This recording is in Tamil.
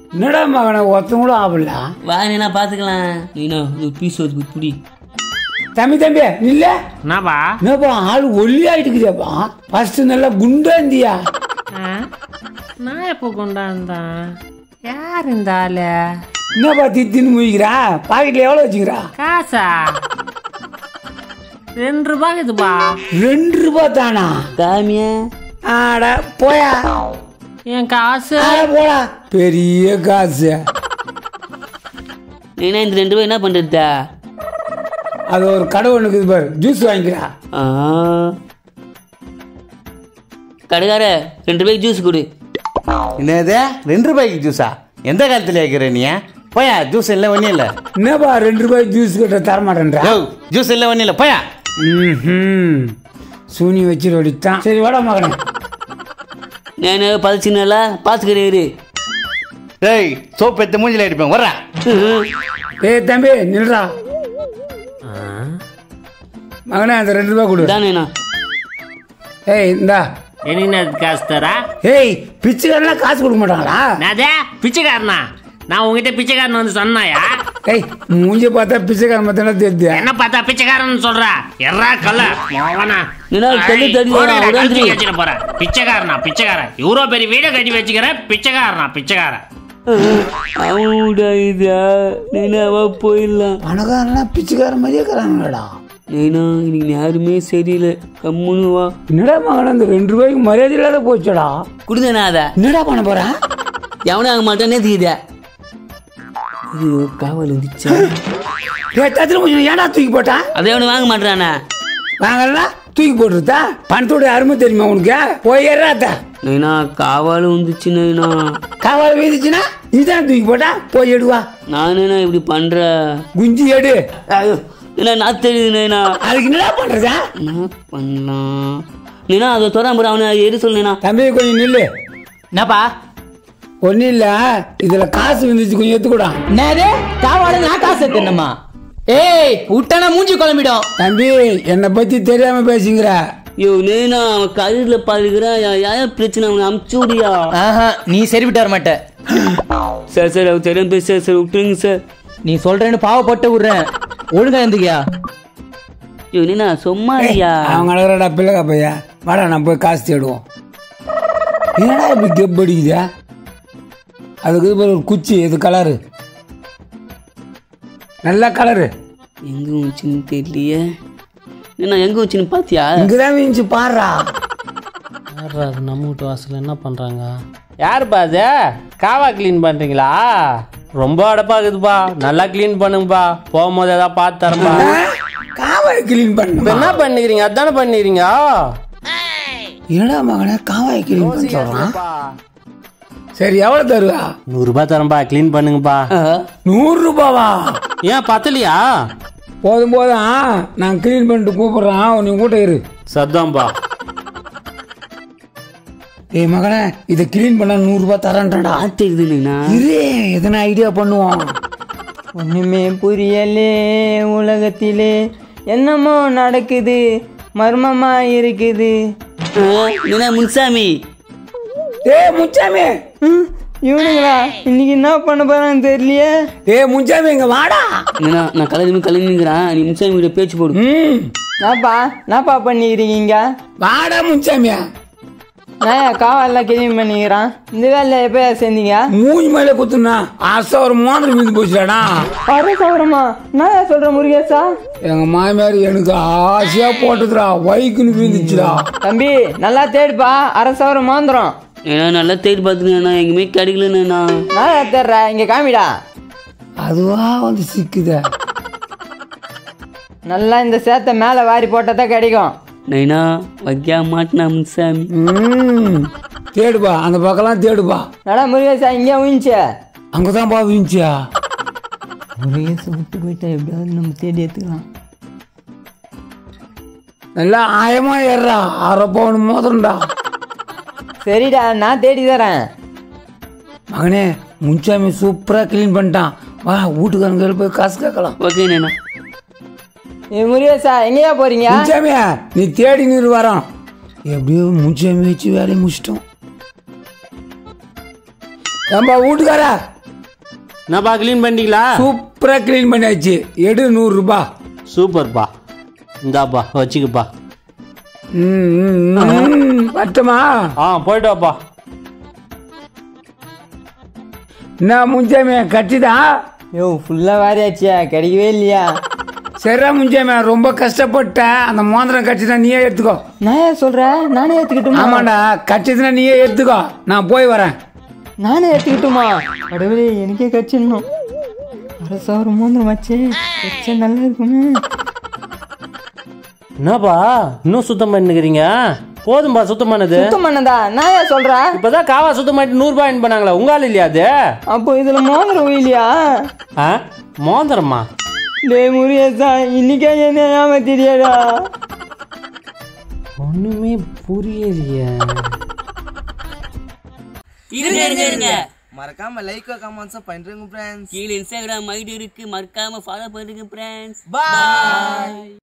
என்னடா மகனை ஒருத்தன் கூட ஆகல வா நீனா பார்த்துக்கலாம் நீனா ஒரு பீஸ் ஒரு புடி தம்பி தம்பி இல்ல என்னப்பா என்னப்பா ஆள் ஒல்லி ஆயிட்டுக்குதேப்பா ஃபர்ஸ்ட் நல்லா குண்டா இருந்தியா நான் எப்போ கொண்டாந்தேன் யார் இந்த ஆளு என்னப்பா தித்தின்னு முழிக்கிறா பாக்கெட்ல எவ்வளவு வச்சுக்கிறா காசா ரெண்டு ரூபாய் இதுப்பா ரெண்டு ரூபாய் தானா காமியா ஆடா போயா என் காசு ஆடா போடா பெரிய காசு நீனா இந்த ரெண்டு ரூபாய் என்ன பண்ணுறதா அது ஒரு கடை ஒன்று இருக்குது பாரு ஜூஸ் வாங்கிக்கிறா ஆ கடைக்கார ரெண்டு ரூபாய்க்கு ஜூஸ் கொடு என்னது ரெண்டு ரூபாய்க்கு ஜூஸா எந்த காலத்துல வைக்கிற நீ போயா ஜூஸ் இல்லை ஒன்றும் இல்லை என்னப்பா ரெண்டு ரூபாய் ஜூஸ் கிட்ட தர மாட்டேன்றா யோ ஜூஸ் இல்லை ஒன்றும் இல்லை போயா ம் சூனி வச்சிரு அடித்தான் சரி வாடா மகனே நான் பதிச்சுனால பார்த்துக்கிறேரு ஏய் சோப்பு எடுத்து மூஞ்சில அடிப்பேன் வர்றா ஏய் தம்பி நில்றா மகனே அந்த ரெண்டு ரூபாய் கொடு தானேண்ணா ஏய் இந்தா என்ன காசு தரா ஏய் பிச்சைக்காரலாம் காசு கொடுக்க மாட்டாங்களா நாதே பிச்சைக்காரனா நான் உங்ககிட்ட பிச்சைக்காரன் வந்து சொன்னாயா ஏய் மூஞ்சி பார்த்தா பிச்சைக்காரன் பார்த்தா தெரியுது என்ன பார்த்தா பிச்சைக்காரன் சொல்ற எர்ரா கல்ல மோகனா நீனா தள்ளி தள்ளி உடஞ்சிரு போறேன் பிச்சைக்காரனா பிச்சைக்காரன் இவ்வளோ பெரிய வீடை கட்டி வச்சுக்கிறேன் பிச்சைக்காரனா பிச்சைக்காரன் அவடா இதா நீனா அவ போயிடலாம் பணக்காரனா பிச்சைக்காரன் மாதிரியே இருக்கிறாங்கடா நீனா இன்னைக்கு யாருமே சரியில்லை கம்முன்னு வா என்னடா மகனே அந்த ரெண்டு ரூபாய்க்கு மரியாதை இல்லாத போச்சுடா கொடுத்தேனா அதை என்னடா பண்ண போறேன் எவனும் ஆக மாட்டானே தெரியுதா இது காவல் வந்துச்சா ஏய் தத்துல முடிச்சு ஏன்டா தூக்கி போட்டா அதை எவனும் வாங்க மாட்டானா வாங்கலாம் தூக்கி போட்டுருதா பணத்தோட அருமை தெரியுமா உனக்கு போய் ஏறாத்த நைனா காவாலும் வந்துச்சு நைனா காவால வீதிச்சுன்னா நீ தான் தூக்கி போட்டா போய் எடுவா நானேண்ணா இப்படி பண்ற குஞ்சு எடு ஐயோ என்ன நான் தெரியுது நைனா அதுக்கு என்னடா பண்றதா என்ன பண்ணலாம் நீனா அதை தொடாம அவனை எது சொல்லுனா தம்பி கொஞ்சம் நில்லு என்னப்பா ஒன்றும் இல்லை இதில் காசு வந்துச்சு கொஞ்சம் எடுத்துக்கூடா என்னது காவால நான் காசு எடுத்துணுமா ஏய் விட்டனா மூஞ்சி குழம்பிடும் தம்பி என்னை பற்றி தெரியாம பேசுங்கிற ஐயோ நேனா அவன் கழுதுல பாருக்கிறான் யார் பிரச்சனை அவனை அமுச்சு விடியா ஆஹா நீ சரி விட்டு வர மாட்ட சார் சார் அவர் தெரியாம பேச சார் சார் விட்டுருங்க சார் நீ சொல்றேன்னு பாவப்பட்டு விடுறேன் ஒழுங்கா இருந்துக்கியா ஐயோ நேனா சும்மா இல்லையா அவங்க அழகிறடா பிள்ளைக்கா பையா வாடா நான் போய் காசு தேடுவோம் என்னடா இப்படி கெப் அடிக்குதா அதுக்கு இது பாரு ஒரு குச்சி இது கலரு நல்ல கலரு எங்க வச்சுன்னு தெரியலையே என்ன எங்க வச்சுன்னு பாத்தியா இங்கதான் வீஞ்சு பாடுறா யார் அது நம்ம வீட்டு வாசல் என்ன பண்ணுறாங்க யாருப்பா அது காவா க்ளீன் பண்ணுறீங்களா ரொம்ப அடப்பாக்குதுப்பா நல்லா க்ளீன் பண்ணுங்கப்பா போகும்போது ஏதாவது பார்த்து தரப்பா காவாய் கிளீன் இப்போ பண்ண என்ன பண்ணிக்கிறீங்க அதானே பண்ணிக்கிறீங்க என்னடா மகனே காவாய் கிளீன் பண்ண சொல்றான் சரி எவ்வளவு தருவா நூறுரூபா தரேன்ப்பா க்ளீன் பண்ணுங்கப்பா நூறு ரூபாவா ஏன் பத்தலையா போதும் போதும் நான் கிளீன் பண்ணிட்டு கூப்பிடுறேன் நீ கூட்ட இரு சத்தம்பா ஏய் மகனே இதை கிளீன் பண்ண நூறு ரூபாய் தரேன்டா தெரியுது நைனா இரு எதனா ஐடியா பண்ணுவோம் ஒண்ணுமே புரியலே உலகத்திலே என்னமோ நடக்குது மர்மமா இருக்குது நீனா முன்சாமி ஏய் முச்சாமி இவனுங்களா இன்னைக்கு என்ன பண்ண போறான்னு தெரியலையே ஏய் முச்சாமி இங்க வாடா நீனா நான் கலந்து கலந்துங்கிறான் நீ முன்சாமி கிட்ட பேச்சு போடு ம் என்னப்பா என்னப்பா பண்ணிக்கிறீங்க வாடா முச்சாமியா நான் காவெல்லாம் கிளீன் பண்ணிக்கிறான் இந்த வேலையை எப்போ சேர்ந்தீங்க மூஞ்சி மேல குத்துனா ஆசை ஒரு மோதிரம் மீந்து போச்சுடாடா அரை சவரமா நான் சொல்ற முருகேசா எங்க மாமியார் எனக்கு ஆசையா போட்டதுடா வைக்குன்னு வீந்துச்சுடா தம்பி நல்லா தேடுப்பா அரை சவரம் மாந்திரம் ஏன்னா நல்லா தேடி பார்த்துக்கண்ணா எங்கேயுமே கிடைக்கலண்ணா நான் தேடுற இங்க காமிடா அதுவா வந்து சிக்குதே நல்லா இந்த சேத்தை மேலே வாரி போட்டால் தான் கிடைக்கும் நைனா வைக்கா மாட்டினா முன்சாமி ம் தேடுப்பா அந்த பக்கம்லாம் தேடுப்பா நடா முருகேசா இங்கே உயிஞ்சே அங்கதான் பா வீஞ்சியா முருகேசு விட்டு போயிட்டா எப்படியாவது நம்ம தேடி எடுத்துக்கலாம் நல்லா ஆயமா ஏறா அரை பவுன் மோதிரம்டா சரிடா நான் தேடி தரேன் மகனே முன்சாமி சூப்பரா க்ளீன் பண்ணிட்டான் வா வீட்டுக்காரங்க போய் காசு கேட்கலாம் ஓகே நைனா ஏ முருகேசா எங்கேயா போறீங்க முன்சாமியா நீ தேடி நீர் வரோம் எப்படியோ முன்சாமி வச்சு வேலையை முடிச்சிட்டோம் ஏம்பா வீட்டுக்காரா என்னப்பா க்ளீன் பண்ணிட்டீங்களா சூப்பரா க்ளீன் பண்ணியாச்சு எடு நூறு ரூபாய் சூப்பர்ப்பா இந்தாப்பா வச்சுக்கப்பா ம், ம், ம். வரட்டுமா ஆ போயிட்டு வாப்பா என்ன முஞ்சாமே கட்டிதான் யோ ஃபுல்லா வாரியாச்சியா கிடைக்கவே இல்லையா சரிடா முஞ்சாமே ரொம்ப கஷ்டப்பட்டேன் அந்த மோதிரம் கட்சிதான் நீயே எடுத்துக்கோ நான் ஏன் சொல்றேன் நானே எடுத்துக்கிட்டுமா ஆமாண்டா கட்சிதுனா நீயே எடுத்துக்கோ நான் போய் வரேன் நானே எடுத்துக்கிட்டுமா கடவுளே எனக்கே கச்சிடணும் அரசா ஒரு மோந்திரம் வச்சே வச்சா நல்லா இருக்குமே என்னப்பா இன்னும் சுத்தம் பண்ணிக்கிறீங்க போதும்பா சுத்தம் பண்ணது சுத்தம் பண்ணதா நான் ஏன் சொல்றேன் இப்பதான் காவா சுத்தம் பண்ணிட்டு நூறுபா என் பண்ணாங்களா உங்கால இல்லையா அது அப்போ இதுல மோதிரம் இல்லையா ஆ மோதிரமா டேய் முருகேசா இன்னைக்கே என்ன ஏமாத்திரியாடா ஒண்ணுமே புரியலையே இருங்க இருங்க இருங்க மறக்காம லைக் கமெண்ட்ஸும் பண்றேங்க ஃப்ரெண்ட்ஸ் கீழே இன்ஸ்டாகிராம் ஐடி இருக்கு மறக்காம ஃபாலோ பண்ணுங்க ஃப்ரெண்ட்ஸ் பாய்